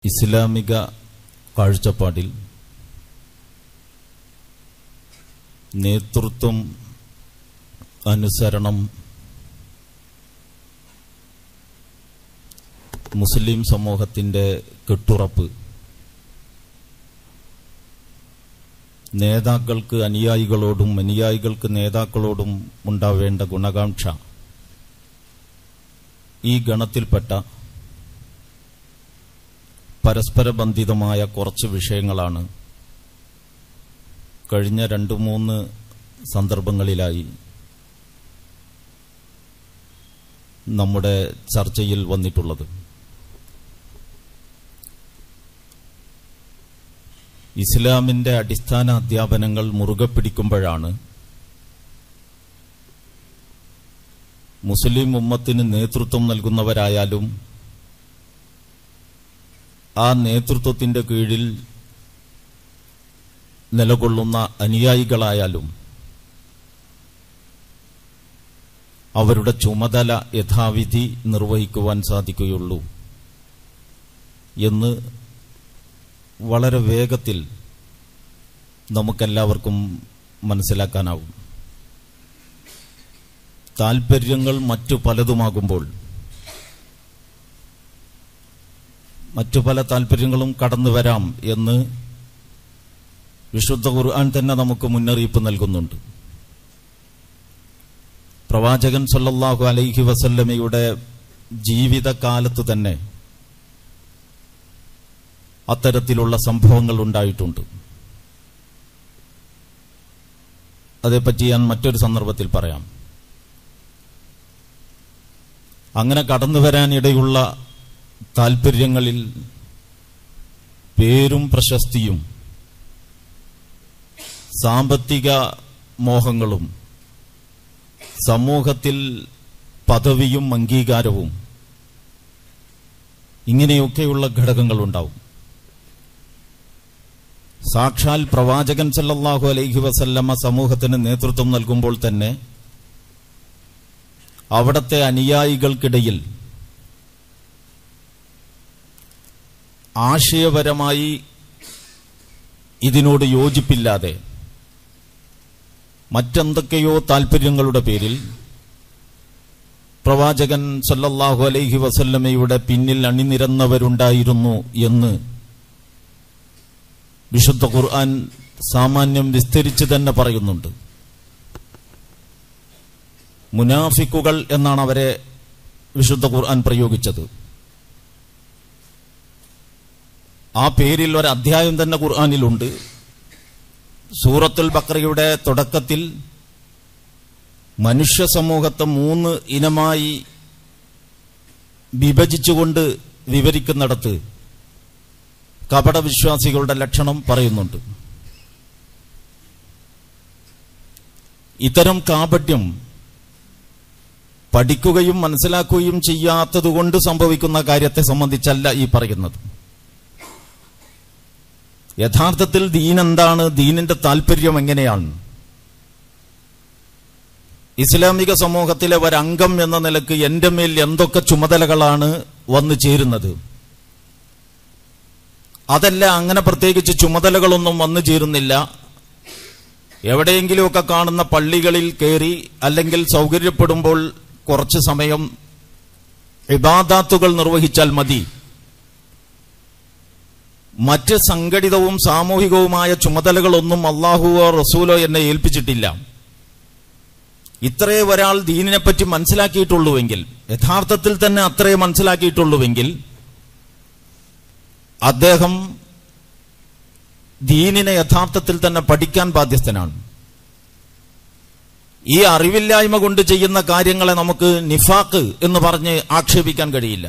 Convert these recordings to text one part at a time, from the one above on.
ഇസ്ലാമിക കാഴ്ചപ്പാടിൽ നേതൃത്വം അനുസരണം മുസ്ലിം സമൂഹത്തിൻ്റെ കെട്ടുറപ്പ് നേതാക്കൾക്ക് അനുയായികളോടും അനുയായികൾക്ക് നേതാക്കളോടും ഉണ്ടാവേണ്ട ഗുണകാംക്ഷ ഈ ഗണത്തിൽപ്പെട്ട പരസ്പര ബന്ധിതമായ കുറച്ച് വിഷയങ്ങളാണ് കഴിഞ്ഞ രണ്ട് മൂന്ന് സന്ദർഭങ്ങളിലായി നമ്മുടെ ചർച്ചയിൽ വന്നിട്ടുള്ളത് ഇസ്ലാമിന്റെ അടിസ്ഥാന അധ്യാപനങ്ങൾ മുറുകെ പിടിക്കുമ്പോഴാണ് മുസ്ലിം ഉമ്മത്തിന് നേതൃത്വം നൽകുന്നവരായാലും ആ നേതൃത്വത്തിന്റെ കീഴിൽ നിലകൊള്ളുന്ന അനുയായികളായാലും അവരുടെ ചുമതല യഥാവിധി നിർവഹിക്കുവാൻ സാധിക്കുകയുള്ളൂ എന്ന് വളരെ വേഗത്തിൽ നമുക്കെല്ലാവർക്കും മനസ്സിലാക്കാനാവും താൽപ്പര്യങ്ങൾ മറ്റു പലതുമാകുമ്പോൾ മറ്റു പല താൽപ്പര്യങ്ങളും കടന്നു വരാം എന്ന് വിശുദ്ധ ഖുർആൻ തന്നെ നമുക്ക് മുന്നറിയിപ്പ് നൽകുന്നുണ്ട് പ്രവാചകൻ സല്ലല്ലാഹു അലൈഹി വസല്ലമയുടെ ജീവിതകാലത്ത് തന്നെ അത്തരത്തിലുള്ള സംഭവങ്ങൾ ഉണ്ടായിട്ടുണ്ട് അതേപ്പറ്റി ഞാൻ മറ്റൊരു സന്ദർഭത്തിൽ പറയാം അങ്ങനെ കടന്നു വരാനിടയുള്ള താൽപ്പര്യങ്ങളിൽ പേരും പ്രശസ്തിയും സാമ്പത്തിക മോഹങ്ങളും സമൂഹത്തിൽ പദവിയും അംഗീകാരവും ഇങ്ങനെയൊക്കെയുള്ള ഘടകങ്ങളുണ്ടാവും സാക്ഷാൽ പ്രവാചകൻ സല്ലല്ലാഹു അലൈഹി വസല്ലമ സമൂഹത്തിന് നേതൃത്വം നൽകുമ്പോൾ തന്നെ അവിടത്തെ അനുയായികൾക്കിടയിൽ ആശയപരമായി ഇതിനോട് യോജിപ്പില്ലാതെ മറ്റെന്തൊക്കെയോ താൽപ്പര്യങ്ങളുടെ പേരിൽ പ്രവാചകൻ സല്ലല്ലാഹു അലൈഹി വസല്ലമയുടെ പിന്നിൽ അണിനിരന്നവരുണ്ടായിരുന്നു എന്ന് വിശുദ്ധ ഖുർആൻ സാമാന്യം വിസ്തരിച്ച് തന്നെ പറയുന്നുണ്ട് മുനാഫിക്കുകൾ എന്നാണ് അവരെ വിശുദ്ധ ഖുർആൻ പ്രയോഗിച്ചത് ആ പേരിൽ ഒരു അധ്യായം തന്നെ ഖുർആനിലുണ്ട് സൂറത്തുൽ ബക്രയുടെ തുടക്കത്തിൽ മനുഷ്യ സമൂഹത്തെ മൂന്ന് ഇനമായി വിഭജിച്ചുകൊണ്ട് വിവരിക്കുന്നിടത്ത് കപടവിശ്വാസികളുടെ ലക്ഷണം പറയുന്നുണ്ട് ഇത്തരം കാപട്യം പഠിക്കുകയും മനസ്സിലാക്കുകയും ചെയ്യാത്തതുകൊണ്ട് സംഭവിക്കുന്ന കാര്യത്തെ സംബന്ധിച്ചല്ല ഈ പറയുന്നത് യഥാർത്ഥത്തിൽ ദീൻ എന്താണ് ദീനിന്റെ താല്പര്യം എങ്ങനെയാണ് ഇസ്ലാമിക സമൂഹത്തിലെ ഒരംഗം എന്ന നിലക്ക് എന്റെ മേൽ എന്തൊക്കെ ചുമതലകളാണ് വന്നു ചേരുന്നത് അതല്ല അങ്ങനെ പ്രത്യേകിച്ച് ചുമതലകളൊന്നും വന്നു ചേരുന്നില്ല എവിടെയെങ്കിലുമൊക്കെ കാണുന്ന പള്ളികളിൽ കയറി അല്ലെങ്കിൽ സൗകര്യപ്പെടുമ്പോൾ കുറച്ച് സമയം ഇബാദാത്തുകൾ നിർവഹിച്ചാൽ മതി മറ്റ് സംഘടിതവും സാമൂഹികവുമായ ചുമതലകളൊന്നും അള്ളാഹുവോ റസൂലോ എന്നെ ഏൽപ്പിച്ചിട്ടില്ല ഇത്രേ ഒരാൾ ദീനിനെപ്പറ്റി മനസ്സിലാക്കിയിട്ടുള്ളുവെങ്കിൽ യഥാർത്ഥത്തിൽ തന്നെ അത്രേ മനസ്സിലാക്കിയിട്ടുള്ളുവെങ്കിൽ അദ്ദേഹം ദീനിനെ യഥാർത്ഥത്തിൽ തന്നെ പഠിക്കാൻ ബാധ്യസ്ഥനാണ് ഈ അറിവില്ലായ്മ കൊണ്ട് ചെയ്യുന്ന കാര്യങ്ങളെ നമുക്ക് നിഫാക്ക് എന്ന് പറഞ്ഞ് ആക്ഷേപിക്കാൻ കഴിയില്ല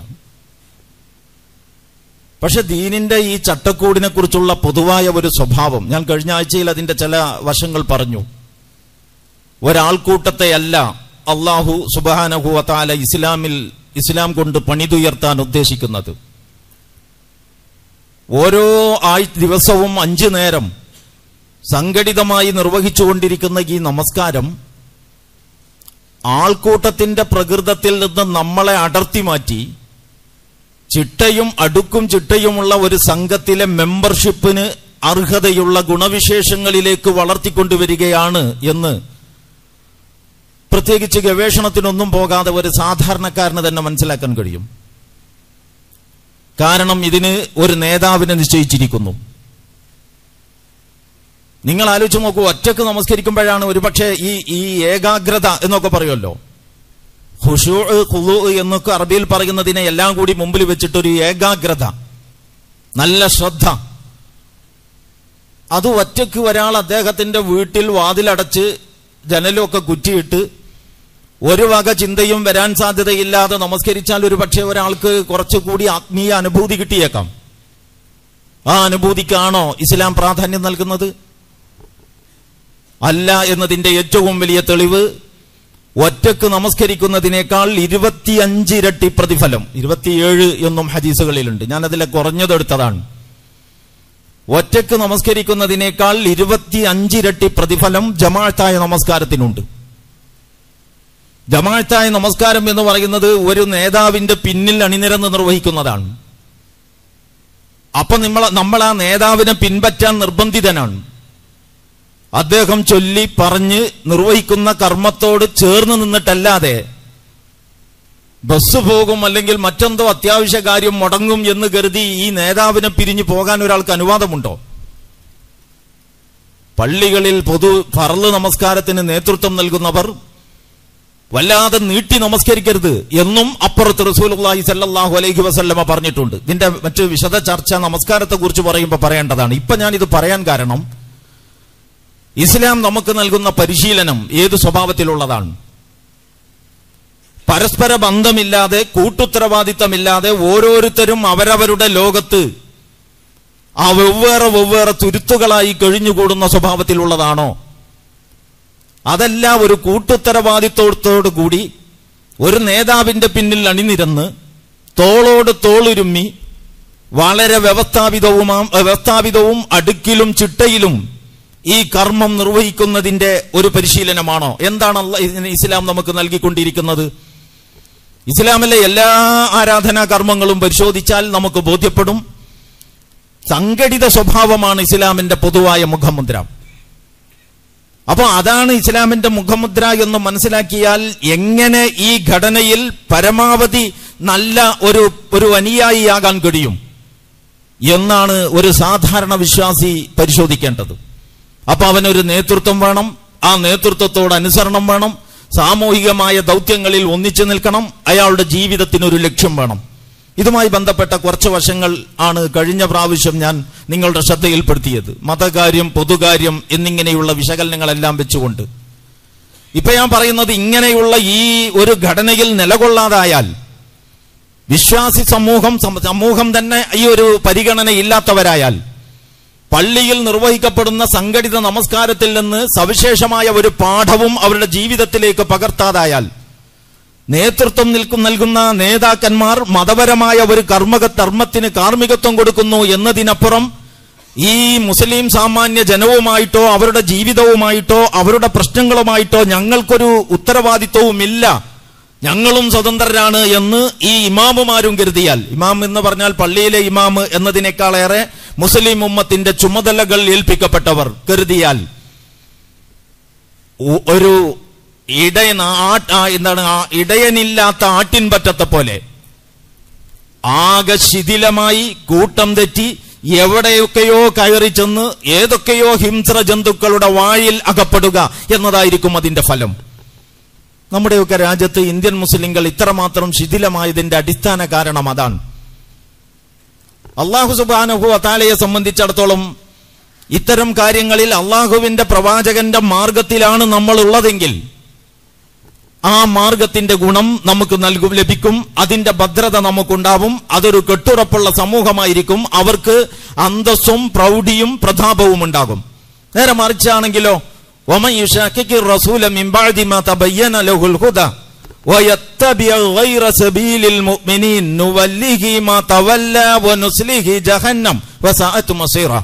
പക്ഷെ ദീനിന്റെ ഈ ചട്ടക്കൂടിനെ കുറിച്ചുള്ള പൊതുവായ ഒരു സ്വഭാവം ഞാൻ കഴിഞ്ഞ ആഴ്ചയിൽ അതിന്റെ ചില വശങ്ങൾ പറഞ്ഞു ഒരാൾക്കൂട്ടത്തെ അല്ല അള്ളാഹു സുബാനഹുവത്താല ഇസ്ലാമിൽ ഇസ്ലാം കൊണ്ട് പണിതുയർത്താൻ ഉദ്ദേശിക്കുന്നത് ഓരോ ആഴ് ദിവസവും അഞ്ചു നേരം സംഘടിതമായി നിർവഹിച്ചുകൊണ്ടിരിക്കുന്ന ഈ നമസ്കാരം ആൾക്കൂട്ടത്തിന്റെ പ്രകൃതത്തിൽ നിന്ന് നമ്മളെ അടർത്തി മാറ്റി ചിട്ടയും അടുക്കും ചിട്ടയുമുള്ള ഒരു സംഘത്തിലെ മെമ്പർഷിപ്പിന് അർഹതയുള്ള ഗുണവിശേഷങ്ങളിലേക്ക് വളർത്തിക്കൊണ്ടുവരികയാണ് എന്ന് പ്രത്യേകിച്ച് ഗവേഷണത്തിനൊന്നും പോകാതെ ഒരു സാധാരണക്കാരന് തന്നെ മനസ്സിലാക്കാൻ കഴിയും കാരണം ഇതിന് ഒരു നേതാവിനെ നിശ്ചയിച്ചിരിക്കുന്നു നിങ്ങൾ ആലോചിച്ച് നോക്കൂ ഒറ്റക്ക് നമസ്കരിക്കുമ്പോഴാണ് ഒരുപക്ഷെ ഈ ഈ ഏകാഗ്രത എന്നൊക്കെ പറയുമല്ലോ ഹുഷൂ ഖുലൂ എന്നൊക്കെ അറബിയിൽ പറയുന്നതിനെ എല്ലാം കൂടി മുമ്പിൽ വെച്ചിട്ടൊരു ഏകാഗ്രത നല്ല ശ്രദ്ധ അത് ഒറ്റക്ക് ഒരാൾ അദ്ദേഹത്തിന്റെ വീട്ടിൽ വാതിലടച്ച് ജനലൊക്കെ കുറ്റിയിട്ട് ഒരു വക ചിന്തയും വരാൻ സാധ്യതയില്ലാതെ നമസ്കരിച്ചാൽ ഒരു പക്ഷേ ഒരാൾക്ക് കുറച്ചുകൂടി ആത്മീയ അനുഭൂതി കിട്ടിയേക്കാം ആ അനുഭൂതിക്കാണോ ഇസ്ലാം പ്രാധാന്യം നൽകുന്നത് അല്ല എന്നതിന്റെ ഏറ്റവും വലിയ തെളിവ് ഒറ്റക്ക് നമസ്കരിക്കുന്നതിനേക്കാൾ ഇരുപത്തിയഞ്ച് ഇരട്ടി പ്രതിഫലം ഇരുപത്തിയേഴ് എന്നും ഹദീസുകളിലുണ്ട് ഞാൻ അതിലെ കുറഞ്ഞതെടുത്തതാണ് ഒറ്റക്ക് നമസ്കരിക്കുന്നതിനേക്കാൾ ഇരുപത്തിയഞ്ച് ഇരട്ടി പ്രതിഫലം ജമാഅത്തായ നമസ്കാരത്തിനുണ്ട് ജമാഅത്തായ നമസ്കാരം എന്ന് പറയുന്നത് ഒരു നേതാവിന്റെ പിന്നിൽ അണിനിരന്ന് നിർവഹിക്കുന്നതാണ് അപ്പൊ നമ്മൾ നമ്മൾ ആ നേതാവിനെ പിൻപറ്റാൻ നിർബന്ധിതനാണ് അദ്ദേഹം ചൊല്ലി പറഞ്ഞ് നിർവഹിക്കുന്ന കർമ്മത്തോട് ചേർന്ന് നിന്നിട്ടല്ലാതെ ബസ് പോകും അല്ലെങ്കിൽ മറ്റെന്തോ അത്യാവശ്യ കാര്യം മുടങ്ങും എന്ന് കരുതി ഈ നേതാവിനെ പിരിഞ്ഞു പോകാൻ ഒരാൾക്ക് അനുവാദമുണ്ടോ പള്ളികളിൽ പൊതു ഫറല് നമസ്കാരത്തിന് നേതൃത്വം നൽകുന്നവർ വല്ലാതെ നീട്ടി നമസ്കരിക്കരുത് എന്നും അപ്പുറത്ത് റസൂലുള്ളാഹി സല്ലല്ലാഹു അലൈഹി വസല്ലമ പറഞ്ഞിട്ടുണ്ട് ഇതിന്റെ മറ്റു വിശദ ചർച്ച നമസ്കാരത്തെ കുറിച്ച് പറയുമ്പോൾ പറയേണ്ടതാണ് ഇപ്പൊ ഞാൻ ഇത് പറയാൻ കാരണം ഇസ്ലാം നമുക്ക് നൽകുന്ന പരിശീലനം ഏത് സ്വഭാവത്തിലുള്ളതാണ് പരസ്പര ബന്ധമില്ലാതെ കൂട്ടുത്തരവാദിത്തമില്ലാതെ ഓരോരുത്തരും അവരവരുടെ ലോകത്ത് ആ വെവ്വേറെ വെവ്വേറെ തുരുത്തുകളായി കഴിഞ്ഞുകൂടുന്ന സ്വഭാവത്തിലുള്ളതാണോ അതല്ല ഒരു കൂട്ടുത്തരവാദിത്വത്തോടു കൂടി ഒരു നേതാവിന്റെ പിന്നിൽ അണിനിരന്ന് തോളോട് തോളുരുമ്മി വളരെ വ്യവസ്ഥാപിതവുമാം വ്യവസ്ഥാപിതവും അടുക്കിലും ചിട്ടയിലും ഈ കർമ്മം നിർവഹിക്കുന്നതിന്റെ ഒരു പരിശീലനമാണോ എന്താണ് അല്ല ഇതിന് ഇസ്ലാം നമുക്ക് നൽകിക്കൊണ്ടിരിക്കുന്നത് ഇസ്ലാമിലെ എല്ലാ ആരാധനാ കർമ്മങ്ങളും പരിശോധിച്ചാൽ നമുക്ക് ബോധ്യപ്പെടും സംഘടിത സ്വഭാവമാണ് ഇസ്ലാമിന്റെ പൊതുവായ മുഖമുദ്ര അപ്പോൾ അതാണ് ഇസ്ലാമിന്റെ മുഖമുദ്ര എന്ന് മനസ്സിലാക്കിയാൽ എങ്ങനെ ഈ ഘടനയിൽ പരമാവധി നല്ല ഒരു ഒരു അനുയായിയാകാൻ കഴിയും എന്നാണ് ഒരു സാധാരണ വിശ്വാസി പരിശോധിക്കേണ്ടത് അപ്പൊ അവനൊരു നേതൃത്വം വേണം ആ നേതൃത്വത്തോട് അനുസരണം വേണം സാമൂഹികമായ ദൗത്യങ്ങളിൽ ഒന്നിച്ചു നിൽക്കണം അയാളുടെ ജീവിതത്തിനൊരു ലക്ഷ്യം വേണം ഇതുമായി ബന്ധപ്പെട്ട കുറച്ച് വശങ്ങൾ ആണ് കഴിഞ്ഞ പ്രാവശ്യം ഞാൻ നിങ്ങളുടെ ശ്രദ്ധയിൽപ്പെടുത്തിയത് മതകാര്യം പൊതുകാര്യം എന്നിങ്ങനെയുള്ള വിശകലനങ്ങളെല്ലാം വെച്ചുകൊണ്ട് ഇപ്പൊ ഞാൻ പറയുന്നത് ഇങ്ങനെയുള്ള ഈ ഒരു ഘടനയിൽ നിലകൊള്ളാതായാൽ വിശ്വാസി സമൂഹം സം- സമൂഹം തന്നെ ഈ ഒരു പരിഗണന ഇല്ലാത്തവരായാൽ പള്ളിയിൽ നിർവഹിക്കപ്പെടുന്ന സംഘടിത നമസ്കാരത്തിൽ നിന്ന് സവിശേഷമായ ഒരു പാഠവും അവരുടെ ജീവിതത്തിലേക്ക് പകർത്താതായാൽ നേതൃത്വം നിൽക്കും നൽകുന്ന നേതാക്കന്മാർ മതപരമായ ഒരു കർമ്മക ധർമ്മത്തിന് കാർമ്മികത്വം കൊടുക്കുന്നു എന്നതിനപ്പുറം ഈ മുസ്ലിം സാമാന്യ ജനവുമായിട്ടോ അവരുടെ ജീവിതവുമായിട്ടോ അവരുടെ പ്രശ്നങ്ങളുമായിട്ടോ ഞങ്ങൾക്കൊരു ഉത്തരവാദിത്വവുമില്ല ഞങ്ങളും സ്വതന്ത്രരാണ് എന്ന് ഈ ഇമാമുമാരും കരുതിയാൽ ഇമാം എന്ന് പറഞ്ഞാൽ പള്ളിയിലെ ഇമാം എന്നതിനേക്കാളേറെ മുസ്ലിം ഉമ്മത്തിന്റെ ചുമതലകൾ ഏൽപ്പിക്കപ്പെട്ടവർ കരുതിയാൽ ഒ- ഒരു ഇടയൻ ആ- ആ- എന്താണ് ആ ഇടയനില്ലാത്ത ആട്ടിൻ പറ്റത്തെ പോലെ ആകെ ശിഥിലമായി കൂട്ടം തെറ്റി എവിടെയൊക്കെയോ കയറി ചെന്ന് ഏതൊക്കെയോ ഹിംസ്ര ജന്തുക്കളുടെ വായിൽ അകപ്പെടുക എന്നതായിരിക്കും അതിന്റെ ഫലം നമ്മുടെയൊക്കെ രാജ്യത്ത് ഇന്ത്യൻ മുസ്ലിങ്ങൾ ഇത്രമാത്രം ശിഥിലമായതിന്റെ അടിസ്ഥാന കാരണം അതാണ് അള്ളാഹു സുബാനഹു അത്താലയെ സംബന്ധിച്ചിടത്തോളം ഇത്തരം കാര്യങ്ങളിൽ അള്ളാഹുവിന്റെ പ്രവാചകന്റെ മാർഗത്തിലാണ് നമ്മൾ ഉള്ളതെങ്കിൽ ആ മാർഗത്തിന്റെ ഗുണം നമുക്ക് നൽകും ലഭിക്കും അതിന്റെ ഭദ്രത നമുക്കുണ്ടാവും അതൊരു കെട്ടുറപ്പുള്ള സമൂഹമായിരിക്കും അവർക്ക് അന്തസ്സും പ്രൗഢിയും പ്രതാപവും ഉണ്ടാകും നേരെ മറിച്ചാണെങ്കിലോ ومن يشاكك الرسول من بعد ما تبين له الهدى ويتبع غير سبيل المؤمنين نوله ما تولى ونسله جهنم وساءت مصيرا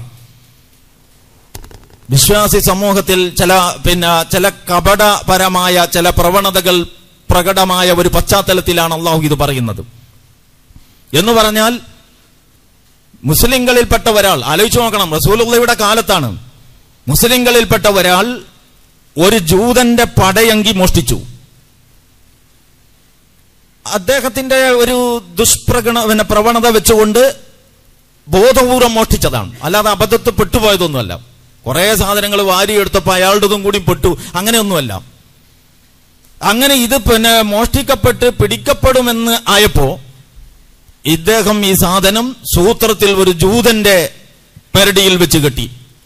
വിശ്വാസി സമൂഹത്തിൽ ചില പിന്നെ ചില കപടപരമായ ചില പ്രവണതകൾ പ്രകടമായ ഒരു പശ്ചാത്തലത്തിലാണ് അള്ളാഹു ഇത് പറയുന്നത് എന്ന് പറഞ്ഞാൽ മുസ്ലിങ്ങളിൽപ്പെട്ട ഒരാൾ ആലോചിച്ച് നോക്കണം റസൂലുള്ളയുടെ കാലത്താണ് മുസ്ലിങ്ങളിൽപ്പെട്ട ഒരാൾ ഒരു ജൂതന്റെ പടയങ്കി മോഷ്ടിച്ചു അദ്ദേഹത്തിന്റെ ഒരു ദുഷ്പ്രഗണ പിന്നെ പ്രവണത വെച്ചുകൊണ്ട് ബോധപൂർവം മോഷ്ടിച്ചതാണ് അല്ലാതെ അബദ്ധത്തിൽ പെട്ടുപോയതൊന്നുമല്ല കുറെ സാധനങ്ങൾ വാരിയെടുത്തപ്പോൾ അയാളുടേതും കൂടി പെട്ടു അങ്ങനെയൊന്നുമല്ല അങ്ങനെ ഇത് പിന്നെ മോഷ്ടിക്കപ്പെട്ട് പിടിക്കപ്പെടുമെന്ന് ആയപ്പോ ഇദ്ദേഹം ഈ സാധനം സൂത്രത്തിൽ ഒരു ജൂതന്റെ പെരടിയിൽ വെച്ച് കെട്ടി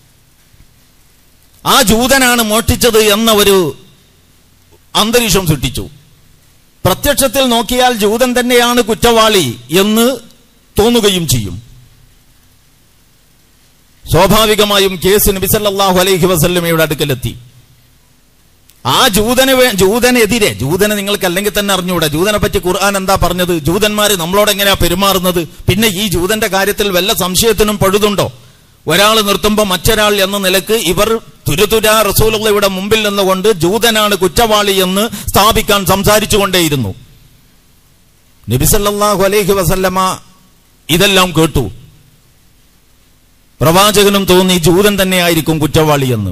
ആ ജൂതനാണ് മോഷ്ടിച്ചത് എന്ന ഒരു അന്തരീക്ഷം സൃഷ്ടിച്ചു പ്രത്യക്ഷത്തിൽ നോക്കിയാൽ ജൂതൻ തന്നെയാണ് കുറ്റവാളി എന്ന് തോന്നുകയും ചെയ്യും സ്വാഭാവികമായും കേസ് നബി സല്ലല്ലാഹു അലൈഹി വസല്ലമയുടെ അടുക്കലെത്തി ആ ജൂതന് വേ- ജൂതനെതിരെ ജൂതനെ നിങ്ങൾക്ക് അല്ലെങ്കിൽ തന്നെ അറിഞ്ഞൂടെ ജൂതനെ പറ്റി ഖുർആൻ എന്താ പറഞ്ഞത് ജൂതന്മാര് നമ്മളോട് എങ്ങനെയാ പെരുമാറുന്നത് പിന്നെ ഈ ജൂതന്റെ കാര്യത്തിൽ വല്ല സംശയത്തിനും പഴുതുണ്ടോ ഒരാൾ നിർത്തുമ്പോൾ മറ്റൊരാൾ എന്ന നിലക്ക് ഇവർ തുരുതുര റസൂലുള്ളയുടെ മുമ്പിൽ നിന്നുകൊണ്ട് ജൂതനാണ് കുറ്റവാളി എന്ന് സ്ഥാപിക്കാൻ സംസാരിച്ചുകൊണ്ടേയിരുന്നു നബിസല്ലാഹു അലൈഹി വസല്ലമ ഇതെല്ലാം കേട്ടു പ്രവാചകനും തോന്നി ജൂതൻ തന്നെയായിരിക്കും കുറ്റവാളി എന്ന്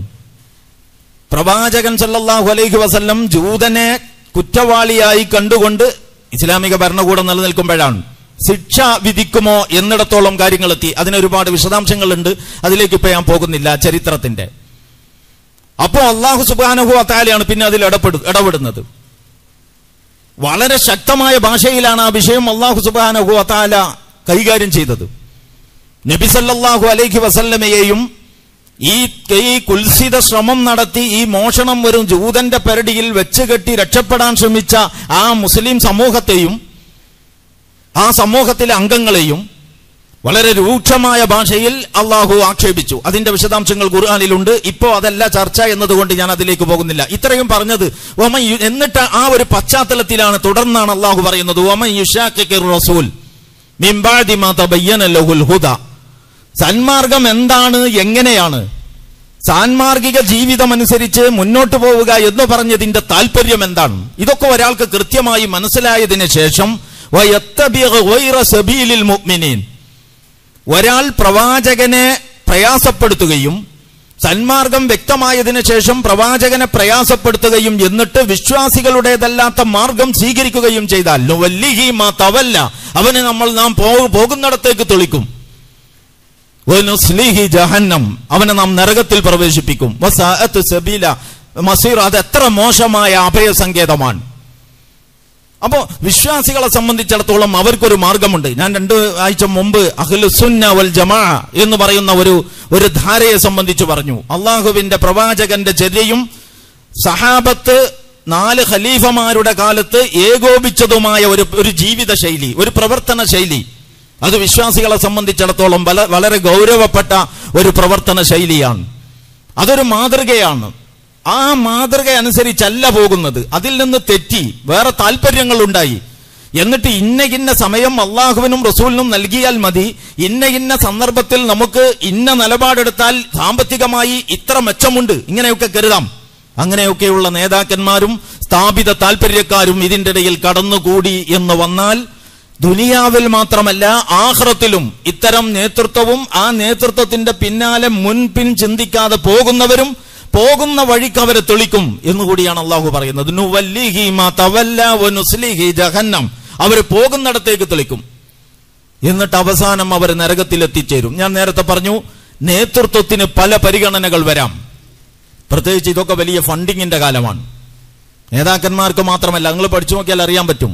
പ്രവാചകൻ സല്ലല്ലാഹു അലൈഹി വസല്ലം ജൂതനെ കുറ്റവാളിയായി കണ്ടുകൊണ്ട് ഇസ്ലാമിക ഭരണകൂടം നിലനിൽക്കുമ്പോഴാണ് ശിക്ഷ വിധിക്കുമോ എന്നിടത്തോളം കാര്യങ്ങളെത്തി അതിനൊരുപാട് വിശദാംശങ്ങളുണ്ട് അതിലേക്ക് ഇപ്പൊ ഞാൻ പോകുന്നില്ല ചരിത്രത്തിന്റെ അപ്പോ അള്ളാഹു സുബാനഹു അത്താലയാണ് പിന്നെ അതിൽ ഇടപെടു ഇടപെടുന്നത് വളരെ ശക്തമായ ഭാഷയിലാണ് ആ വിഷയം അള്ളാഹു സുബാനഹു അത്താല കൈകാര്യം ചെയ്തത് നബി സല്ലല്ലാഹു അലൈഹി വസല്ലമയെയും ഈ ഈ കുൽസിത ശ്രമം നടത്തി ഈ മോഷണം ഒരു ജൂതന്റെ പെരടിയിൽ വെച്ച് കെട്ടി രക്ഷപ്പെടാൻ ശ്രമിച്ച ആ മുസ്ലിം സമൂഹത്തെയും ആ സമൂഹത്തിലെ അംഗങ്ങളെയും വളരെ രൂക്ഷമായ ഭാഷയിൽ അള്ളാഹു ആക്ഷേപിച്ചു അതിന്റെ വിശദാംശങ്ങൾ ഖുർആാനിലുണ്ട് ഇപ്പോ അതല്ല ചർച്ച എന്നതുകൊണ്ട് ഞാൻ അതിലേക്ക് പോകുന്നില്ല ഇത്രയും പറഞ്ഞത് ഒമൻ യു- എന്നിട്ട് ആ ഒരു പശ്ചാത്തലത്തിലാണ് തുടർന്നാണ് അള്ളാഹു പറയുന്നത് ഒമൻ യുഷാക്കിർ റസൂൽ മിൻ ബഅദി മാ തബയ്യന ലഹുൽ ഹുദ സന്മാർഗം എന്താണ് എങ്ങനെയാണ് സാൻമാർഗിക ജീവിതം അനുസരിച്ച് മുന്നോട്ട് പോവുക എന്ന് പറഞ്ഞതിന്റെ താല്പര്യം എന്താണ് ഇതൊക്കെ ഒരാൾക്ക് കൃത്യമായി മനസ്സിലായതിനു ശേഷം വയത്തബിഗ ഗൈറ സബീലിൽ മുഅ്മിനീൻ ഒരാൾ പ്രവാചകനെ പ്രയാസപ്പെടുത്തുകയും സന്മാർഗം വ്യക്തമായതിനു ശേഷം പ്രവാചകനെ പ്രയാസപ്പെടുത്തുകയും എന്നിട്ട് വിശ്വാസികളുടേതല്ലാത്ത മാർഗം സ്വീകരിക്കുകയും ചെയ്താൽ നുവല്ലിഹി മാ തവല്ല അവന് നമ്മൾ നാം പോ- പോകുന്നിടത്തേക്ക് തെളിക്കും വനുസ്ലിഹി ജഹന്നം അവനെ നാം നരകത്തിൽ പ്രവേശിപ്പിക്കും വസാഅത്ത് സബീല മസീർ അത് എത്ര മോശമായ അഭയസങ്കേതമാണ് അപ്പോ വിശ്വാസികളെ സംബന്ധിച്ചിടത്തോളം അവർക്കൊരു മാർഗമുണ്ട് ഞാൻ രണ്ട് ആഴ്ച മുമ്പ് അഹ്ലുസുന്ന വൽ ജമാ എന്ന് പറയുന്ന ഒരു ഒരു ധാരയെ സംബന്ധിച്ച് പറഞ്ഞു അള്ളാഹുവിന്റെ പ്രവാചകന്റെ ചര്യയും സഹാബത്ത് നാല് ഖലീഫമാരുടെ കാലത്ത് ഏകോപിച്ചതുമായ ഒരു ഒരു ജീവിത ശൈലി ഒരു പ്രവർത്തന ശൈലി അത് വിശ്വാസികളെ സംബന്ധിച്ചിടത്തോളം വല- വളരെ ഗൗരവപ്പെട്ട ഒരു പ്രവർത്തന ശൈലിയാണ് അതൊരു മാതൃകയാണ് ആ മാതൃക അനുസരിച്ചല്ല പോകുന്നത് അതിൽ നിന്ന് തെറ്റി വേറെ താല്പര്യങ്ങൾ ഉണ്ടായി എന്നിട്ട് ഇന്ന ഇന്ന സമയം അള്ളാഹുവിനും റസൂലിനും നൽകിയാൽ മതി ഇന്ന ഇന്ന സന്ദർഭത്തിൽ നമുക്ക് ഇന്ന നിലപാടെടുത്താൽ സാമ്പത്തികമായി ഇത്ര മെച്ചമുണ്ട് ഇങ്ങനെയൊക്കെ കരുതാം അങ്ങനെയൊക്കെയുള്ള നേതാക്കന്മാരും സ്ഥാപിത താല്പര്യക്കാരും ഇതിന്റെ ഇടയിൽ കടന്നുകൂടി എന്ന് വന്നാൽ ദുനിയാവിൽ മാത്രമല്ല ആഹ്റത്തിലും ഇത്തരം നേതൃത്വവും ആ നേതൃത്വത്തിന്റെ പിന്നാലെ മുൻപിൻ ചിന്തിക്കാതെ പോകുന്നവരും പോകുന്ന വഴിക്ക് അവരെ തെളിക്കും എന്നുകൂടിയാണ് അള്ളാഹു പറയുന്നത് നുവല്ലിഹി മാ തവല്ല വനുസ്ലിഹി ജഹന്നം അവർ പോകുന്നിടത്തേക്ക് തെളിക്കും എന്നിട്ട് അവസാനം അവർ നരകത്തിൽ എത്തിച്ചേരും ഞാൻ നേരത്തെ പറഞ്ഞു നേതൃത്വത്തിന് പല പരിഗണനകൾ വരാം പ്രത്യേകിച്ച് ഇതൊക്കെ വലിയ ഫണ്ടിങ്ങിന്റെ കാലമാണ് നേതാക്കന്മാർക്ക് മാത്രമല്ല നിങ്ങൾ പഠിച്ചു നോക്കിയാൽ അറിയാൻ പറ്റും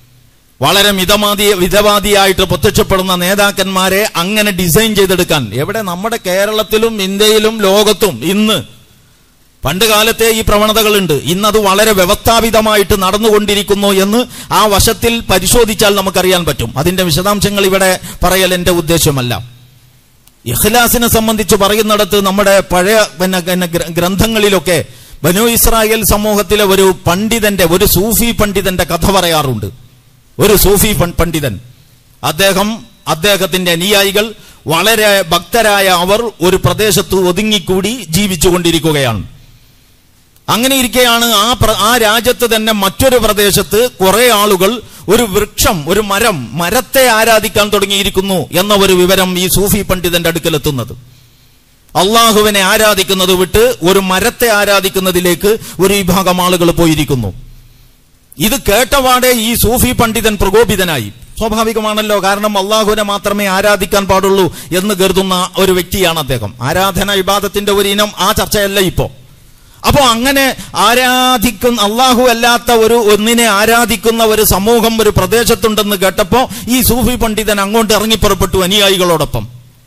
വളരെ മിതവാദി മിതവാദിയായിട്ട് പ്രത്യക്ഷപ്പെടുന്ന നേതാക്കന്മാരെ അങ്ങനെ ഡിസൈൻ ചെയ്തെടുക്കാൻ എവിടെ നമ്മുടെ കേരളത്തിലും ഇന്ത്യയിലും ലോകത്തും ഇന്ന് പണ്ട് കാലത്തെ ഈ പ്രവണതകളുണ്ട് ഇന്നത് വളരെ വ്യവസ്ഥാപിതമായിട്ട് നടന്നുകൊണ്ടിരിക്കുന്നു എന്ന് ആ വശത്തിൽ പരിശോധിച്ചാൽ നമുക്കറിയാൻ പറ്റും അതിന്റെ വിശദാംശങ്ങൾ ഇവിടെ പറയൽ എന്റെ ഉദ്ദേശമല്ല ഇഖ്ലാസിനെ സംബന്ധിച്ച് പറയുന്നിടത്ത് നമ്മുടെ പഴയ പിന്നെ പിന്നെ ഗ്ര- ഗ്രന്ഥങ്ങളിലൊക്കെ ബനു ഇസ്രായേൽ സമൂഹത്തിലെ ഒരു പണ്ഡിതന്റെ ഒരു സൂഫി പണ്ഡിതന്റെ കഥ പറയാറുണ്ട് ഒരു സൂഫി പൺ- പണ്ഡിതൻ അദ്ദേഹം അദ്ദേഹത്തിന്റെ അനുയായികൾ വളരെ ഭക്തരായ അവർ ഒരു പ്രദേശത്ത് ഒതുങ്ങിക്കൂടി ജീവിച്ചുകൊണ്ടിരിക്കുകയാണ് അങ്ങനെ ഇരിക്കെയാണ് ആ പ്ര- ആ രാജ്യത്ത് തന്നെ മറ്റൊരു പ്രദേശത്ത് കുറെ ആളുകൾ ഒരു വൃക്ഷം ഒരു മരം മരത്തെ ആരാധിക്കാൻ തുടങ്ങിയിരിക്കുന്നു എന്ന ഒരു വിവരം ഈ സൂഫി പണ്ഡിതന്റെ അടുക്കലെത്തുന്നത് അള്ളാഹുവിനെ ആരാധിക്കുന്നത് വിട്ട് ഒരു മരത്തെ ആരാധിക്കുന്നതിലേക്ക് ഒരു വിഭാഗം ആളുകൾ പോയിരിക്കുന്നു ഇത് കേട്ടപാടെ ഈ സൂഫി പണ്ഡിതൻ പ്രകോപിതനായി സ്വാഭാവികമാണല്ലോ കാരണം അള്ളാഹുവിനെ മാത്രമേ ആരാധിക്കാൻ പാടുള്ളൂ എന്ന് കരുതുന്ന ഒരു വ്യക്തിയാണ് അദ്ദേഹം ആരാധന വിവാദത്തിന്റെ ഒരു ഇനം ആ ചർച്ചയല്ല ഇപ്പോ അപ്പോ അങ്ങനെ ആരാധിക്കുന്ന അള്ളാഹു അല്ലാത്ത ഒരു ഒന്നിനെ ആരാധിക്കുന്ന ഒരു സമൂഹം ഒരു പ്രദേശത്തുണ്ടെന്ന് കേട്ടപ്പോ ഈ സൂഫി പണ്ഡിതൻ അങ്ങോട്ട് ഇറങ്ങിപ്പുറപ്പെട്ടു അനുയായികളോടൊപ്പം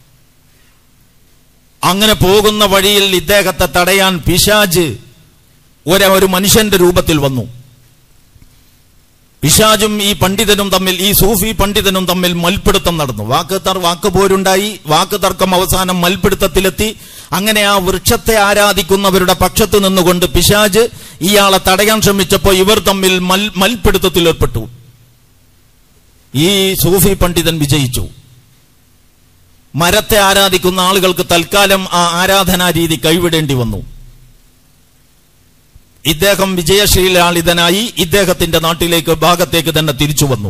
അങ്ങനെ പോകുന്ന വഴിയിൽ ഇദ്ദേഹത്തെ തടയാൻ പിശാജ് ഒരു ഒരു മനുഷ്യന്റെ രൂപത്തിൽ വന്നു പിശാജും ഈ പണ്ഡിതനും തമ്മിൽ ഈ സൂഫി പണ്ഡിതനും തമ്മിൽ മൽപ്പിടുത്തം നടന്നു വാക്ക് തർ വാക്ക് പോരുണ്ടായി വാക്ക് തർക്കം അവസാനം മൽപ്പിടുത്തത്തിലെത്തി അങ്ങനെ ആ വൃക്ഷത്തെ ആരാധിക്കുന്നവരുടെ പക്ഷത്ത് നിന്നുകൊണ്ട് പിശാജ് ഇയാളെ തടയാൻ ശ്രമിച്ചപ്പോൾ ഇവർ തമ്മിൽ മൽ മൽപ്പിടുത്തത്തിൽ ഏർപ്പെട്ടു ഈ സൂഫി പണ്ഡിതൻ വിജയിച്ചു മരത്തെ ആരാധിക്കുന്ന ആളുകൾക്ക് തൽക്കാലം ആ ആരാധനാ രീതി കൈവിടേണ്ടി വന്നു ഇദ്ദേഹം വിജയശീലാളിതനായി ഇദ്ദേഹത്തിന്റെ നാട്ടിലേക്ക് ഭാഗത്തേക്ക് തന്നെ തിരിച്ചു വന്നു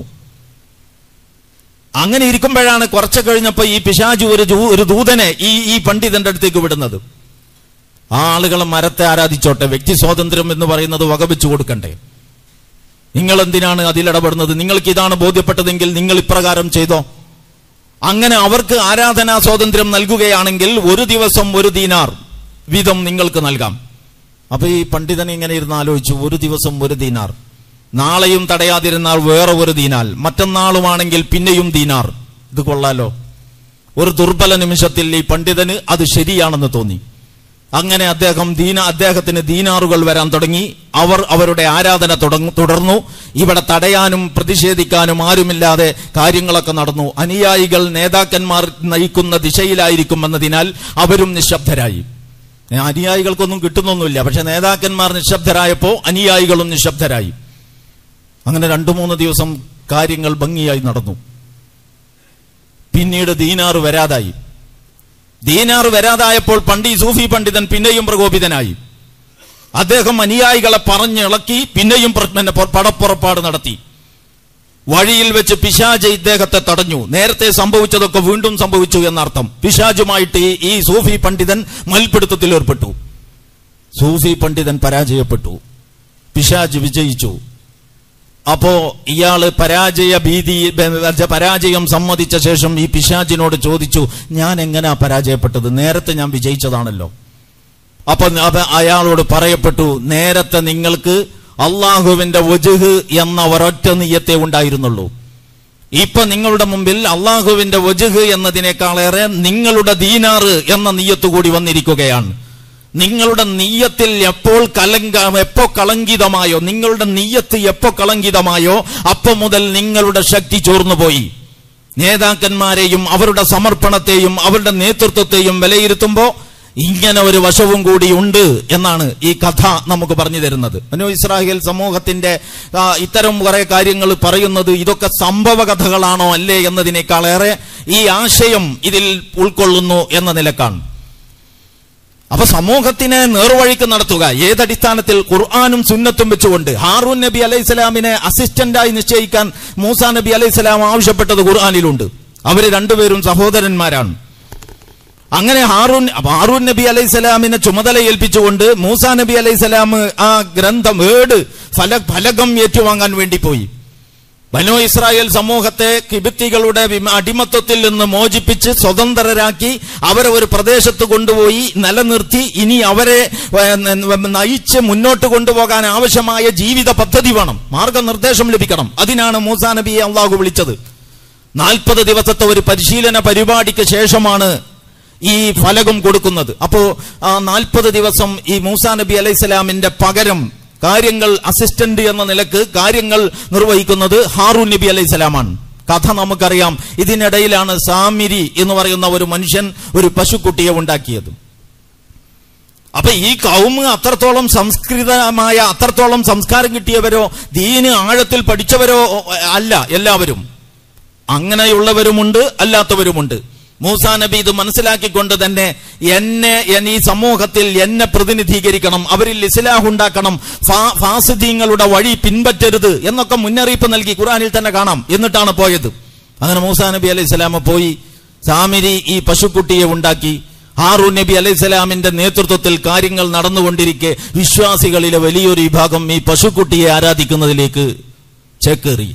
അങ്ങനെ ഇരിക്കുമ്പോഴാണ് കുറച്ച് കഴിഞ്ഞപ്പോ ഈ പിശാജു ഒരു ജൂ- ഒരു ദൂതനെ ഈ ഈ പണ്ഡിതന്റെ അടുത്തേക്ക് വിടുന്നത് ആ ആളുകൾ മരത്തെ ആരാധിച്ചോട്ടെ വ്യക്തി സ്വാതന്ത്ര്യം എന്ന് പറയുന്നത് വകവെച്ചു കൊടുക്കണ്ടേ നിങ്ങൾ എന്തിനാണ് അതിലിടപെടുന്നത് നിങ്ങൾക്ക് ഇതാണ് ബോധ്യപ്പെട്ടതെങ്കിൽ നിങ്ങൾ ഇപ്രകാരം ചെയ്തോ അങ്ങനെ അവർക്ക് ആരാധനാ സ്വാതന്ത്ര്യം നൽകുകയാണെങ്കിൽ ഒരു ദിവസം ഒരു ദീനാർ വീതം നിങ്ങൾക്ക് നൽകാം അപ്പൊ ഈ പണ്ഡിതൻ ഇങ്ങനെ ഇരുന്ന് ആലോചിച്ചു ഒരു ദിവസം ഒരു ദീനാർ നാളെയും തടയാതിരുന്നാൽ വേറെ ഒരു ദീനാൽ മറ്റന്നാളുമാണെങ്കിൽ പിന്നെയും ദീനാർ ഇത് കൊള്ളാലോ ഒരു ദുർബല നിമിഷത്തിൽ ഈ പണ്ഡിതന് അത് ശരിയാണെന്ന് തോന്നി അങ്ങനെ അദ്ദേഹം ദീന അദ്ദേഹത്തിന് ദീനാറുകൾ വരാൻ തുടങ്ങി അവർ അവരുടെ ആരാധന തുടങ്ങ തുടർന്നു ഇവിടെ തടയാനും പ്രതിഷേധിക്കാനും ആരുമില്ലാതെ കാര്യങ്ങളൊക്കെ നടന്നു അനുയായികൾ നേതാക്കന്മാർ നയിക്കുന്ന ദിശയിലായിരിക്കും എന്നതിനാൽ അവരും നിശബ്ദരായി അനുയായികൾക്കൊന്നും കിട്ടുന്നൊന്നുമില്ല പക്ഷെ നേതാക്കന്മാർ നിശബ്ദരായപ്പോ അനുയായികളും നിശബ്ദരായി അങ്ങനെ രണ്ടു മൂന്ന് ദിവസം കാര്യങ്ങൾ ഭംഗിയായി നടന്നു പിന്നീട് ദീനാറ് വരാതായി ദീനാർ വരാതായപ്പോൾ പണ്ഡി സൂഫി പണ്ഡിതൻ പിന്നെയും പ്രകോപിതനായി അദ്ദേഹം അനുയായികളെ പറഞ്ഞിളക്കി പിന്നെയും പ്ര- പിന്നെ പൊ- പടപ്പുറപ്പാട് നടത്തി വഴിയിൽ വെച്ച് പിശാജ് ഇദ്ദേഹത്തെ തടഞ്ഞു നേരത്തെ സംഭവിച്ചതൊക്കെ വീണ്ടും സംഭവിച്ചു എന്നർത്ഥം പിശാജുമായിട്ട് ഈ- ഈ സൂഫി പണ്ഡിതൻ മൽപിടുത്തത്തിൽ ഏർപ്പെട്ടു സൂഫി പണ്ഡിതൻ പരാജയപ്പെട്ടു പിശാജ് വിജയിച്ചു അപ്പോ ഇയാള് പരാജയ ഭീതി ബ- പരാജയം സമ്മതിച്ച ശേഷം ഈ പിശാജിനോട് ചോദിച്ചു ഞാൻ എങ്ങനെയാ പരാജയപ്പെട്ടത് നേരത്തെ ഞാൻ വിജയിച്ചതാണല്ലോ അപ്പൊ അത് അയാളോട് പറയപ്പെട്ടു നേരത്തെ നിങ്ങൾക്ക് അള്ളാഹുവിന്റെ വജുഹ് എന്ന ഒരൊറ്റ നീയത്തെ ഉണ്ടായിരുന്നുള്ളൂ ഇപ്പൊ നിങ്ങളുടെ മുമ്പിൽ അള്ളാഹുവിന്റെ വജുഹ് എന്നതിനേക്കാളേറെ നിങ്ങളുടെ ദീനാറ് എന്ന നീയത്ത് കൂടി വന്നിരിക്കുകയാണ് നിങ്ങളുടെ നീയത്തിൽ എപ്പോൾ കലങ്ക എപ്പോ കളങ്കിതമായോ നിങ്ങളുടെ നീയത്ത് എപ്പോ കളങ്കിതമായോ അപ്പൊ മുതൽ നിങ്ങളുടെ ശക്തി ചോർന്നുപോയി നേതാക്കന്മാരെയും അവരുടെ സമർപ്പണത്തെയും അവരുടെ നേതൃത്വത്തെയും വിലയിരുത്തുമ്പോ ഇങ്ങനെ ഒരു വശവും കൂടി ഉണ്ട് എന്നാണ് ഈ കഥ നമുക്ക് പറഞ്ഞു തരുന്നത് മനു ഇസ്രായേൽ സമൂഹത്തിന്റെ ആ, ഇത്തരം കുറെ കാര്യങ്ങൾ പറയുന്നത് ഇതൊക്കെ സംഭവ കഥകളാണോ അല്ലേ എന്നതിനേക്കാളേറെ ഈ ആശയം ഇതിൽ ഉൾക്കൊള്ളുന്നു എന്ന നിലക്കാണ് അപ്പൊ സമൂഹത്തിനെ നേർവഴിക്ക് നടത്തുക ഏതടിസ്ഥാനത്തിൽ ഖുർആാനും സുന്നത്തും വെച്ചുകൊണ്ട് ഹാറൂൻ നബി അലൈഹി സ്വലാമിനെ അസിസ്റ്റന്റായി നിശ്ചയിക്കാൻ മൂസാ നബി അലൈഹി സ്വലാം ആവശ്യപ്പെട്ടത് ഖുർആാനിലുണ്ട് അവര് രണ്ടുപേരും സഹോദരന്മാരാണ് അങ്ങനെ ഹാറൂൻ അപ്പൊ ഹാറൂൻ നബി അലൈഹി സ്വലാമിനെ ചുമതല ഏൽപ്പിച്ചുകൊണ്ട് മൂസാ നബി അലൈഹി സ്വലാം ആ ഗ്രന്ഥം ഏട് ഫല ഫലകം ഏറ്റുവാങ്ങാൻ വേണ്ടി പോയി ബനോ ഇസ്രായേൽ സമൂഹത്തെ കിബിത്തികളുടെ വിമ- അടിമത്വത്തിൽ നിന്ന് മോചിപ്പിച്ച് സ്വതന്ത്രരാക്കി അവരെ ഒരു പ്രദേശത്ത് കൊണ്ടുപോയി നിലനിർത്തി ഇനി അവരെ ഏ, ന- നയിച്ച് മുന്നോട്ട് കൊണ്ടുപോകാൻ ആവശ്യമായ ജീവിത പദ്ധതി വേണം മാർഗനിർദ്ദേശം ലഭിക്കണം അതിനാണ് മൂസാ നബിയെ അള്ളാഹു വിളിച്ചത് നാൽപ്പത് ദിവസത്തെ ഒരു പരിശീലന പരിപാടിക്ക് ശേഷമാണ് ഈ ഫലകം കൊടുക്കുന്നത് അപ്പോ ആ നാൽപ്പത് ദിവസം ഈ മൂസാ നബി അലൈഹി സ്വലാമിന്റെ പകരം കാര്യങ്ങൾ അസിസ്റ്റന്റ് എന്ന നിലക്ക് കാര്യങ്ങൾ നിർവഹിക്കുന്നത് ഹാറൂൻ നബി അലൈഹി സ്വലാമാണ് കഥ നമുക്കറിയാം ഇതിനിടയിലാണ് സാമിരി എന്ന് പറയുന്ന ഒരു മനുഷ്യൻ ഒരു പശുക്കുട്ടിയെ ഉണ്ടാക്കിയത് അപ്പൊ ഈ കൗമ് അത്രത്തോളം സംസ്കൃതമായ അത്രത്തോളം സംസ്കാരം കിട്ടിയവരോ ദീന് ആഴത്തിൽ പഠിച്ചവരോ അല്ല എല്ലാവരും അങ്ങനെയുള്ളവരുമുണ്ട് അല്ലാത്തവരുമുണ്ട് മൂസാ നബി ഇത് മനസ്സിലാക്കിക്കൊണ്ട് തന്നെ എന്നെ എൻ ഈ സമൂഹത്തിൽ എന്നെ പ്രതിനിധീകരിക്കണം അവരിൽ ഇസ്ലാഹ് ഉണ്ടാക്കണം ഫാ- ഫാസിദീങ്ങളുടെ വഴി പിൻപറ്റരുത് എന്നൊക്കെ മുന്നറിയിപ്പ് നൽകി ഖുറാനിൽ തന്നെ കാണാം എന്നിട്ടാണ് പോയത് അങ്ങനെ മൂസാ നബി അലൈഹി സ്വലാമ പോയി സാമിരി ഈ പശുക്കുട്ടിയെ ഉണ്ടാക്കി ഹാറൂൻ നബി അലൈഹി സ്വലാമിന്റെ നേതൃത്വത്തിൽ കാര്യങ്ങൾ നടന്നുകൊണ്ടിരിക്കെ വിശ്വാസികളിലെ വലിയൊരു വിഭാഗം ഈ പശുക്കുട്ടിയെ ആരാധിക്കുന്നതിലേക്ക് ചേക്കേറി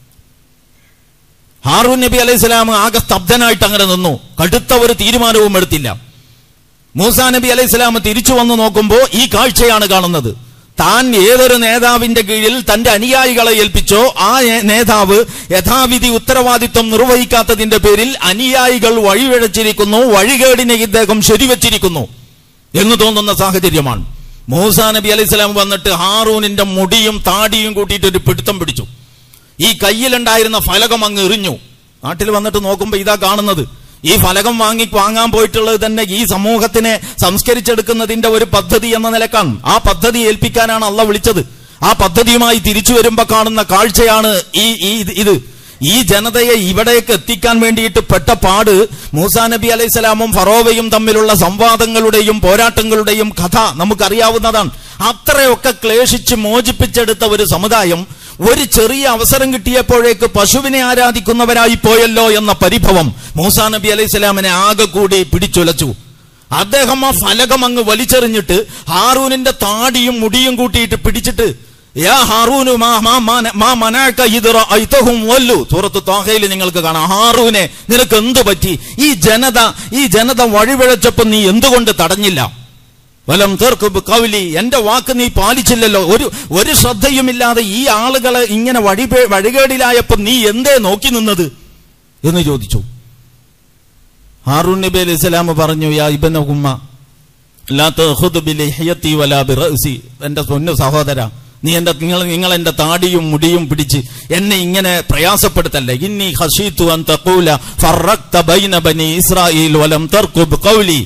ഹാറൂൻ നബി അലൈഹി സ്വലാം ആകെ സ്തബ്ധനായിട്ട് അങ്ങനെ നിന്നു കടുത്ത ഒരു തീരുമാനവും എടുത്തില്ല മൂസാ നബി അലൈഹി സ്വലാം തിരിച്ചു വന്നു നോക്കുമ്പോൾ ഈ കാഴ്ചയാണ് കാണുന്നത് താൻ ഏതൊരു നേതാവിന്റെ കീഴിൽ തന്റെ അനുയായികളെ ഏൽപ്പിച്ചോ ആ നേ- നേതാവ് യഥാവിധി ഉത്തരവാദിത്വം നിർവഹിക്കാത്തതിന്റെ പേരിൽ അനുയായികൾ വഴിവിഴച്ചിരിക്കുന്നു വഴികേടിനെ ഇദ്ദേഹം ശരിവച്ചിരിക്കുന്നു എന്ന് തോന്നുന്ന സാഹചര്യമാണ് മൂസാ നബി അലൈഹി സ്വലാം വന്നിട്ട് ഹാറൂനിന്റെ മുടിയും താടിയും കൂട്ടിയിട്ട് ഒരു പിടുത്തം പിടിച്ചു ഈ കയ്യിലുണ്ടായിരുന്ന ഫലകം അങ്ങ് എറിഞ്ഞു നാട്ടിൽ വന്നിട്ട് നോക്കുമ്പോ ഇതാ കാണുന്നത് ഈ ഫലകം വാങ്ങി വാങ്ങാൻ പോയിട്ടുള്ളത് തന്നെ ഈ സമൂഹത്തിനെ സംസ്കരിച്ചെടുക്കുന്നതിന്റെ ഒരു പദ്ധതി എന്ന നിലക്കാണ് ആ പദ്ധതി ഏൽപ്പിക്കാനാണ് അള്ള വിളിച്ചത് ആ പദ്ധതിയുമായി തിരിച്ചു വരുമ്പോ കാണുന്ന കാഴ്ചയാണ് ഈ ഈ ഇത് ഇത് ഈ ജനതയെ ഇവിടേക്ക് എത്തിക്കാൻ വേണ്ടിയിട്ട് പെട്ട പാട് മൂസാ നബി അലൈഹി സ്വലാമും ഫറോവയും തമ്മിലുള്ള സംവാദങ്ങളുടെയും പോരാട്ടങ്ങളുടെയും കഥ നമുക്കറിയാവുന്നതാണ് അത്രയൊക്കെ ക്ലേശിച്ച് മോചിപ്പിച്ചെടുത്ത ഒരു സമുദായം ഒരു ചെറിയ അവസരം കിട്ടിയപ്പോഴേക്ക് പശുവിനെ ആരാധിക്കുന്നവരായി പോയല്ലോ എന്ന പരിഭവം മൂസാ നബി അലൈഹി സ്വലാമിനെ ആകെ കൂടി പിടിച്ചുലച്ചു അദ്ദേഹം ആ ഫലകം അങ്ങ് വലിച്ചെറിഞ്ഞിട്ട് ഹാറൂനിന്റെ താടിയും മുടിയും കൂട്ടിയിട്ട് പിടിച്ചിട്ട് യാ ഹാറൂനു മാ മാ മാന- മാ മനാക്ക ഇത് റഅയ്തഹും വല്ലു സൂറത്ത് താഹയിൽ നിങ്ങൾക്ക് കാണാം ഹാറൂനെ നിനക്ക് എന്തു പറ്റി ഈ ജനത ഈ ജനത വഴിപിഴച്ചപ്പോ നീ എന്തുകൊണ്ട് തടഞ്ഞില്ല വലം തീർക്കും കൗലി എന്റെ വാക്ക് നീ പാലിച്ചില്ലല്ലോ ഒരു ഒരു ശ്രദ്ധയുമില്ലാതെ ഈ ആളുകളെ ഇങ്ങനെ വഴി വഴികേടിലായപ്പോ നീ എന്തേ നോക്കി നിന്നത് എന്ന് ചോദിച്ചു ഹാറൂൻ നബി അലൈഹി സ്വലാം പറഞ്ഞു യാ ഇബന ഉമ്മ ലാ തഖുദ് ബിലിഹ്യതി വലാ ബിറഅസി എന്റെ പൊന്നു സഹോദര നീ എന്റെ നിങ്ങൾ നിങ്ങൾ എന്റെ താടിയും മുടിയും പിടിച്ച് എന്നെ ഇങ്ങനെ പ്രയാസപ്പെടുത്തല്ലേ ഇന്നി ഖശീതു അൻ തഖൂല ഫറഖ്ത ബൈന ബനി ഇസ്രായീൽ വലം തർകുബ് ഖൗലി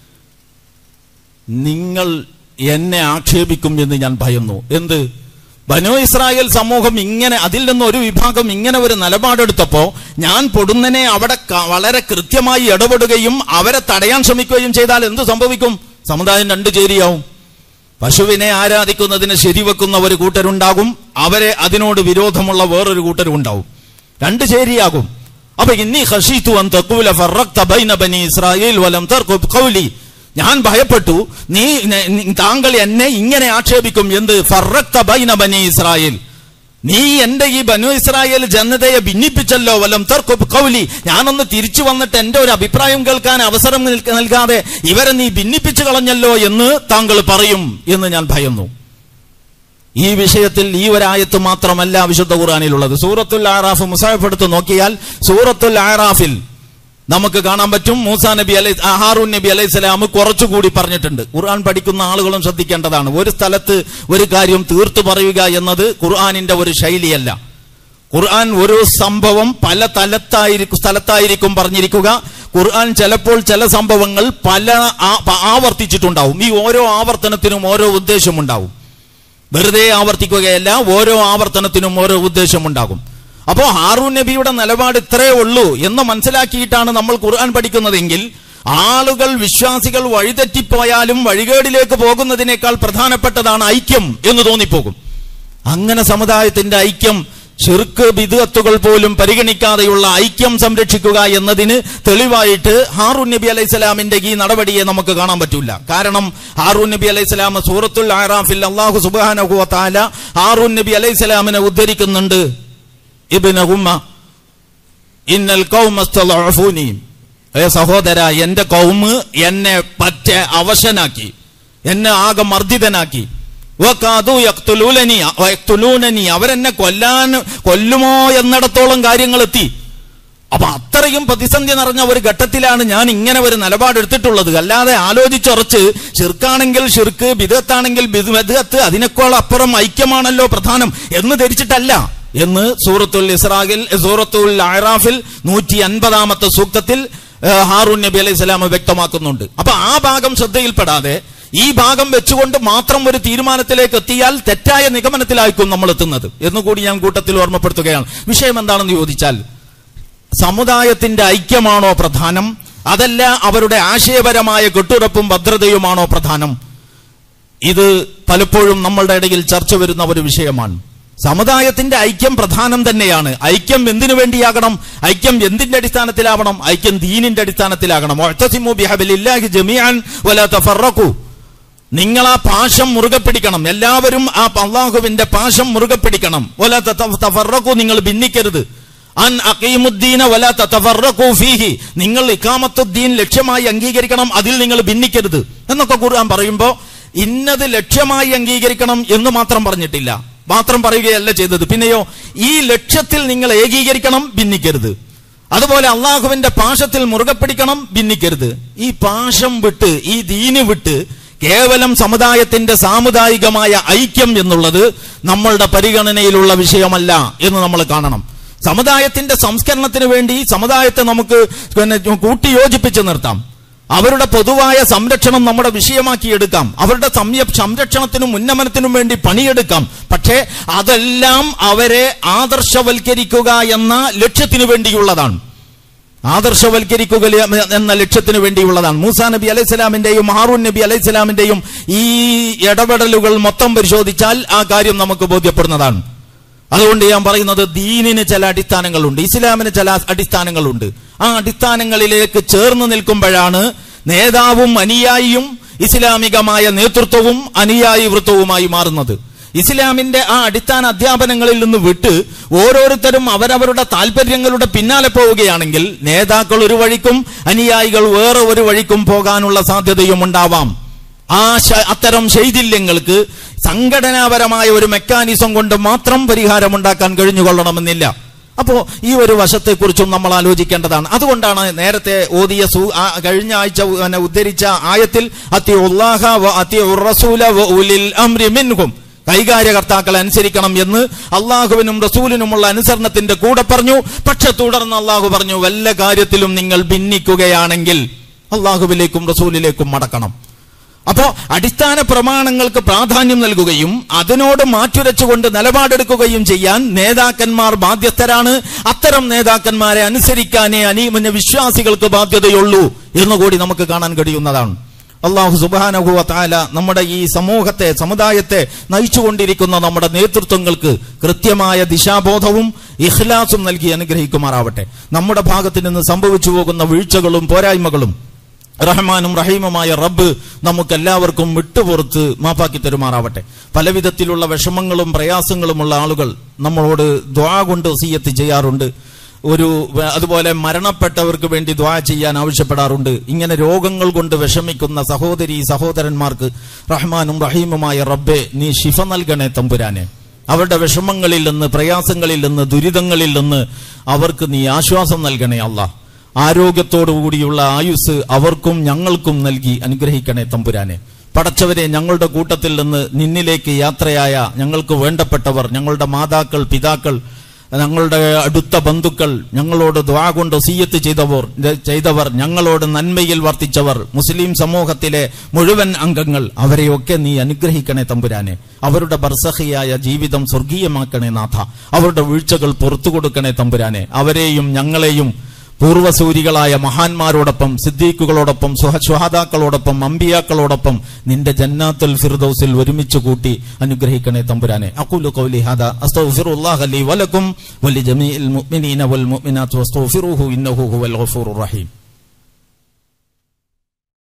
നിങ്ങൾ എന്നെ ആക്ഷേപിക്കും എന്ന് ഞാൻ ഭയന്നു എന്ത് ബനോ ഇസ്രായേൽ സമൂഹം ഇങ്ങനെ അതിൽ നിന്ന് ഒരു വിഭാഗം ഇങ്ങനെ ഒരു നിലപാടെടുത്തപ്പോ ഞാൻ പൊടുന്നനെ അവിടെ ക- വളരെ കൃത്യമായി ഇടപെടുകയും അവരെ തടയാൻ ശ്രമിക്കുകയും ചെയ്താൽ എന്ത് സംഭവിക്കും സമുദായം രണ്ടു ചേരിയാവും പശുവിനെ ആരാധിക്കുന്നതിന് ശരിവെക്കുന്ന ഒരു കൂട്ടരുണ്ടാകും അവരെ അതിനോട് വിരോധമുള്ള വേറൊരു കൂട്ടരും ഉണ്ടാവും രണ്ട് ചേരിയാകും അപ്പൊ ഇന്നി ഖശീതു അൻ തഖൂല ഫറഖ്ത ബൈന ബനി ഇസ്രായേൽ വലം തർഖുബ് ഖൗലി ഞാൻ ഭയപ്പെട്ടു നീ നെ- നി- താങ്കൾ എന്നെ ഇങ്ങനെ ആക്ഷേപിക്കും എന്ത് ഫറഖ്ത ബൈന ബനി ഇസ്രായേൽ നീ എന്റെ ഈ ബനു ഇസ്രായേൽ ജനതയെ ഭിന്നിപ്പിച്ചല്ലോ വലം തർക്കുബ് കൗലി ഞാനൊന്ന് തിരിച്ചു വന്നിട്ട് എന്റെ ഒരു അഭിപ്രായം കേൾക്കാൻ അവസരം നിൽക്ക- നൽകാതെ ഇവരെ നീ ഭിന്നിപ്പിച്ചു കളഞ്ഞല്ലോ എന്ന് താങ്കൾ പറയും എന്ന് ഞാൻ ഭയന്നു ഈ വിഷയത്തിൽ ഈ ഒരായത്ത് മാത്രമല്ല വിശുദ്ധ ഖുർആനിലുള്ളത് സൂറത്തുൽ ആറാഫ് മുസാഫ് എടുത്ത് നോക്കിയാൽ സൂറത്തുൽ ആറാഫിൽ നമുക്ക് കാണാൻ പറ്റും മൂസാ നബി അലൈഹി ഹാറൂൻ നബി അലൈഹി സ്വലാം കുറച്ചുകൂടി പറഞ്ഞിട്ടുണ്ട് ഖുർആൻ പഠിക്കുന്ന ആളുകളും ശ്രദ്ധിക്കേണ്ടതാണ് ഒരു സ്ഥലത്ത് ഒരു കാര്യം തീർത്തു പറയുക എന്നത് ഖുർആനിന്റെ ഒരു ശൈലിയല്ല ഖുർആൻ ഒരു സംഭവം പല തലത്തായിരിക്കും സ്ഥലത്തായിരിക്കും പറഞ്ഞിരിക്കുക ഖുർആൻ ചിലപ്പോൾ ചില സംഭവങ്ങൾ പല ആ- പ- ആവർത്തിച്ചിട്ടുണ്ടാവും ഈ ഓരോ ആവർത്തനത്തിനും ഓരോ ഉദ്ദേശമുണ്ടാവും വെറുതെ ആവർത്തിക്കുകയല്ല ഓരോ ആവർത്തനത്തിനും ഓരോ ഉദ്ദേശമുണ്ടാകും അപ്പോ ഹാറൂൻ നബിയുടെ നിലപാട് ഇത്രയേ ഉള്ളൂ എന്ന് മനസ്സിലാക്കിയിട്ടാണ് നമ്മൾ ഖുർആൻ പഠിക്കുന്നതെങ്കിൽ ആളുകൾ വിശ്വാസികൾ വഴിതെറ്റിപ്പോയാലും വഴികേടിലേക്ക് പോകുന്നതിനേക്കാൾ പ്രധാനപ്പെട്ടതാണ് ഐക്യം എന്ന് തോന്നിപ്പോകും അങ്ങനെ സമുദായത്തിന്റെ ഐക്യം ഷിർക്ക് ബിദത്തുകൾ പോലും പരിഗണിക്കാതെയുള്ള ഐക്യം സംരക്ഷിക്കുക എന്നതിന് തെളിവായിട്ട് ഹാറൂൻ നബി അലൈഹി സ്വലാമിന്റെ ഈ നടപടിയെ നമുക്ക് കാണാൻ പറ്റൂല കാരണം ഹാറൂൻ നബി അലൈഹി സ്വലാം സൂറത്തുൽ ആറാഫിൽ അള്ളാഹു സുബാനഹു താല ഹാറൂൻ നബി അലൈഹി സ്വലാമിനെ ഉദ്ധരിക്കുന്നുണ്ട് ഇബ്ന ഉമ്മ ഇന്നൽ കൗമസ്തലഅഫൂനി ഏ സഹോദര എന്റെ കൗമ് എന്നെ പറ്റ അവശനാക്കി എന്നെ ആകെ മർദ്ദിതനാക്കി വകാദു യഖ്തുലൂനനി വയഖ്തുലൂനനി അവരെന്നെ കൊല്ലാൻ കൊല്ലുമോ എന്നിടത്തോളം കാര്യങ്ങൾ എത്തി അപ്പൊ അത്രയും പ്രതിസന്ധി നിറഞ്ഞ ഒരു ഘട്ടത്തിലാണ് ഞാൻ ഇങ്ങനെ ഒരു നിലപാടെടുത്തിട്ടുള്ളത് അല്ലാതെ ആലോചിച്ചുറച്ച് ഷിർക്കാണെങ്കിൽ ഷിർക്ക് ബിദത്താണെങ്കിൽ ബിദത്ത് അതിനേക്കാൾ അപ്പുറം ഐക്യമാണല്ലോ പ്രധാനം എന്ന് ധരിച്ചിട്ടല്ല എന്ന് സൂറത്തുൽ ഇസ്രാഖിൽ സൂറത്തുൽ ആറാഫിൽ നൂറ്റി അൻപതാമത്തെ സൂക്തത്തിൽ ഏഹ്, ഹാറൂൻ നബി അലൈഹി സ്വലാം വ്യക്തമാക്കുന്നുണ്ട് അപ്പൊ ആ ഭാഗം ശ്രദ്ധയിൽപ്പെടാതെ ഈ ഭാഗം വെച്ചുകൊണ്ട് മാത്രം ഒരു തീരുമാനത്തിലേക്ക് എത്തിയാൽ തെറ്റായ നിഗമനത്തിലായിരിക്കും നമ്മൾ എത്തുന്നത് എന്നുകൂടി ഞാൻ കൂട്ടത്തിൽ ഓർമ്മപ്പെടുത്തുകയാണ് വിഷയം എന്താണെന്ന് ചോദിച്ചാൽ സമുദായത്തിന്റെ ഐക്യമാണോ പ്രധാനം അതല്ല അവരുടെ ആശയപരമായ കെട്ടുറപ്പും ഭദ്രതയുമാണോ പ്രധാനം ഇത് പലപ്പോഴും നമ്മളുടെ ഇടയിൽ ചർച്ച വരുന്ന ഒരു വിഷയമാണ് സമുദായത്തിന്റെ ഐക്യം പ്രധാനം തന്നെയാണ് ഐക്യം എന്തിനു വേണ്ടിയാകണം ഐക്യം എന്തിന്റെ അടിസ്ഥാനത്തിലാവണം ഐക്യം ദീനിന്റെ അടിസ്ഥാനത്തിലാകണം മുഅ്തസിമു ബിഹബിലില്ലാഹി ജമീഅൻ വലാ തഫറഖു നിങ്ങൾ ആ പാശം മുറുകെ പിടിക്കണം എല്ലാവരും ആ അള്ളാഹുവിന്റെ പാശം മുറുകെ പിടിക്കണം വലാ തത- തഫറഖു നിങ്ങൾ ഭിന്നിക്കരുത് അൻ അഖീമുദ്ദീന വലാ തതഫറഖു ഫീഹി നിങ്ങൾ ഇഖാമത്തുദ്ദീൻ ലക്ഷ്യമായി അംഗീകരിക്കണം അതിൽ നിങ്ങൾ ഭിന്നിക്കരുത് എന്നൊക്കെ ഖുർആൻ പറയുമ്പോൾ ഇന്നത് ലക്ഷ്യമായി അംഗീകരിക്കണം എന്ന് മാത്രം പറഞ്ഞിട്ടില്ല മാത്രം പറയുകയല്ല ചെയ്തത് പിന്നെയോ ഈ ലക്ഷ്യത്തിൽ നിങ്ങൾ ഏകീകരിക്കണം ഭിന്നിക്കരുത് അതുപോലെ അള്ളാഹുവിന്റെ പാശത്തിൽ മുറുകെ പിടിക്കണം ഭിന്നിക്കരുത് ഈ പാശം വിട്ട് ഈ ദീന് വിട്ട് കേവലം സമുദായത്തിന്റെ സാമുദായികമായ ഐക്യം എന്നുള്ളത് നമ്മളുടെ പരിഗണനയിലുള്ള വിഷയമല്ല എന്ന് നമ്മൾ കാണണം സമുദായത്തിന്റെ സംസ്കരണത്തിന് വേണ്ടി സമുദായത്തെ നമുക്ക് പിന്നെ കൂട്ടിയോജിപ്പിച്ച് നിർത്താം അവരുടെ പൊതുവായ സംരക്ഷണം നമ്മുടെ വിഷയമാക്കി എടുക്കാം അവരുടെ സംയ സംരക്ഷണത്തിനും ഉന്നമനത്തിനും വേണ്ടി പണിയെടുക്കാം പക്ഷേ അതെല്ലാം അവരെ ആദർശവൽക്കരിക്കുക എന്ന ലക്ഷ്യത്തിനു വേണ്ടിയുള്ളതാണ് ആദർശവൽക്കരിക്കുക എന്ന ലക്ഷ്യത്തിന് വേണ്ടിയുള്ളതാണ് മൂസാ നബി അലൈഹി സ്വലാമിന്റെയും ഹാറൂൻ നബി അലൈഹി സ്വലാമിന്റെയും ഈ ഇടപെടലുകൾ മൊത്തം പരിശോധിച്ചാൽ ആ കാര്യം നമുക്ക് ബോധ്യപ്പെടുന്നതാണ് അതുകൊണ്ട് ഞാൻ പറയുന്നത് ദീനിന് ചില അടിസ്ഥാനങ്ങളുണ്ട് ഇസ്ലാമിന് ചില അടിസ്ഥാനങ്ങളുണ്ട് ആ അടിസ്ഥാനങ്ങളിലേക്ക് ചേർന്ന് നിൽക്കുമ്പോഴാണ് നേതാവും അനുയായിയും ഇസ്ലാമികമായ നേതൃത്വവും അനുയായി വൃത്തവുമായി മാറുന്നത് ഇസ്ലാമിന്റെ ആ അടിസ്ഥാന അധ്യാപനങ്ങളിൽ നിന്ന് വിട്ട് ഓരോരുത്തരും അവരവരുടെ താല്പര്യങ്ങളുടെ പിന്നാലെ പോവുകയാണെങ്കിൽ നേതാക്കൾ ഒരു വഴിക്കും അനുയായികൾ വേറെ ഒരു വഴിക്കും പോകാനുള്ള സാധ്യതയും ഉണ്ടാവാം ആ ശ- അത്തരം ശൈഥില്യങ്ങൾക്ക് സംഘടനാപരമായ ഒരു മെക്കാനിസം കൊണ്ട് മാത്രം പരിഹാരമുണ്ടാക്കാൻ കഴിഞ്ഞുകൊള്ളണമെന്നില്ല അപ്പോ ഈ ഒരു വശത്തെക്കുറിച്ചും നമ്മൾ ആലോചിക്കേണ്ടതാണ് അതുകൊണ്ടാണ് നേരത്തെ ഓതിയ സൂ ആ കഴിഞ്ഞ ആഴ്ച പിന്നെ ഉദ്ധരിച്ച ആയത്തിൽ അത്തി ഉള്ളാഹ വ അത്തി റസൂല വ ഉലിൽ അംരി മിൻഹും കൈകാര്യകർത്താക്കൾ അനുസരിക്കണം എന്ന് അള്ളാഹുവിനും റസൂലിനുമുള്ള അനുസരണത്തിന്റെ കൂടെ പറഞ്ഞു പക്ഷെ തുടർന്ന് അള്ളാഹു പറഞ്ഞു വല്ല കാര്യത്തിലും നിങ്ങൾ ഭിന്നിക്കുകയാണെങ്കിൽ അള്ളാഹുവിലേക്കും റസൂലിലേക്കും മടക്കണം അപ്പോ അടിസ്ഥാന പ്രമാണങ്ങൾക്ക് പ്രാധാന്യം നൽകുകയും അതിനോട് മാറ്റുരച്ചുകൊണ്ട് നിലപാടെടുക്കുകയും ചെയ്യാൻ നേതാക്കന്മാർ ബാധ്യസ്ഥരാണ് അത്തരം നേതാക്കന്മാരെ അനുസരിക്കാനേ അനീമന്യ വിശ്വാസികൾക്ക് ബാധ്യതയുള്ളൂ എന്നുകൂടി നമുക്ക് കാണാൻ കഴിയുന്നതാണ് അള്ളാഹു സുബാനഹുവ താല നമ്മുടെ ഈ സമൂഹത്തെ സമുദായത്തെ നയിച്ചുകൊണ്ടിരിക്കുന്ന നമ്മുടെ നേതൃത്വങ്ങൾക്ക് കൃത്യമായ ദിശാബോധവും ഇഖ്ലാസും നൽകി അനുഗ്രഹിക്കുമാറാവട്ടെ നമ്മുടെ ഭാഗത്ത് നിന്ന് സംഭവിച്ചു പോകുന്ന വീഴ്ചകളും പോരായ്മകളും റഹ്മാനും റഹീമുമായ റബ്ബ് നമുക്കെല്ലാവർക്കും വിട്ടുപുറത്ത് മാപ്പാക്കി തരുമാറാവട്ടെ പലവിധത്തിലുള്ള വിഷമങ്ങളും പ്രയാസങ്ങളുമുള്ള ആളുകൾ നമ്മളോട് ദ്വാ കൊണ്ട് സീയത്ത് ചെയ്യാറുണ്ട് ഒരു വ- അതുപോലെ മരണപ്പെട്ടവർക്ക് വേണ്ടി ദ്വാ ചെയ്യാൻ ആവശ്യപ്പെടാറുണ്ട് ഇങ്ങനെ രോഗങ്ങൾ കൊണ്ട് വിഷമിക്കുന്ന സഹോദരി സഹോദരന്മാർക്ക് റഹ്മാനും റഹീമുമായ റബ്ബെ നീ ശിഫ നൽകണേ തമ്പുരാനെ അവരുടെ വിഷമങ്ങളിൽ നിന്ന് പ്രയാസങ്ങളിൽ നിന്ന് ദുരിതങ്ങളിൽ നിന്ന് അവർക്ക് നീ ആശ്വാസം നൽകണേ അല്ലാ ആരോഗ്യത്തോടുകൂടിയുള്ള ആയുസ് അവർക്കും ഞങ്ങൾക്കും നൽകി അനുഗ്രഹിക്കണേ തമ്പുരാനെ പടച്ചവരെ ഞങ്ങളുടെ കൂട്ടത്തിൽ നിന്ന് നിന്നിലേക്ക് യാത്രയായ ഞങ്ങൾക്ക് വേണ്ടപ്പെട്ടവർ ഞങ്ങളുടെ മാതാക്കൾ പിതാക്കൾ ഞങ്ങളുടെ അടുത്ത ബന്ധുക്കൾ ഞങ്ങളോട് ദ്വാ കൊണ്ട് സീയത്ത് ചെയ്തവർ ചെയ്തവർ ഞങ്ങളോട് നന്മയിൽ വർത്തിച്ചവർ മുസ്ലിം സമൂഹത്തിലെ മുഴുവൻ അംഗങ്ങൾ അവരെയൊക്കെ നീ അനുഗ്രഹിക്കണേ തമ്പുരാനെ അവരുടെ ബർസഹിയായ ജീവിതം സ്വർഗീയമാക്കണേ നാഥ അവരുടെ വീഴ്ചകൾ പുറത്തു കൊടുക്കണേ തമ്പുരാനെ അവരെയും ഞങ്ങളെയും പൂർവസൂരികളായ മഹാന്മാരോടൊപ്പം സിദ്ദീഖുകളോടൊപ്പം സുഹ- ശുഹാദാക്കളോടൊപ്പം അമ്പിയാക്കളോടൊപ്പം നിന്റെ ജന്നാത്തുൽ ഫിർദൗസിൽ ഒരുമിച്ച് കൂട്ടി അനുഗ്രഹിക്കണേ തമ്പുരാനെ അഖൂലു ഖൗലി ഹാദാ അസ്തഗ്ഫിറുല്ലാഹ ലി വലക്കും വലി ജമീഇൽ മുഅ്മിനീന വൽ മുഅ്മിനാത്ത് വസ്തഗ്ഫിറുഹു ഇന്നഹു ഹുവൽ ഗഫൂറുർ റഹീം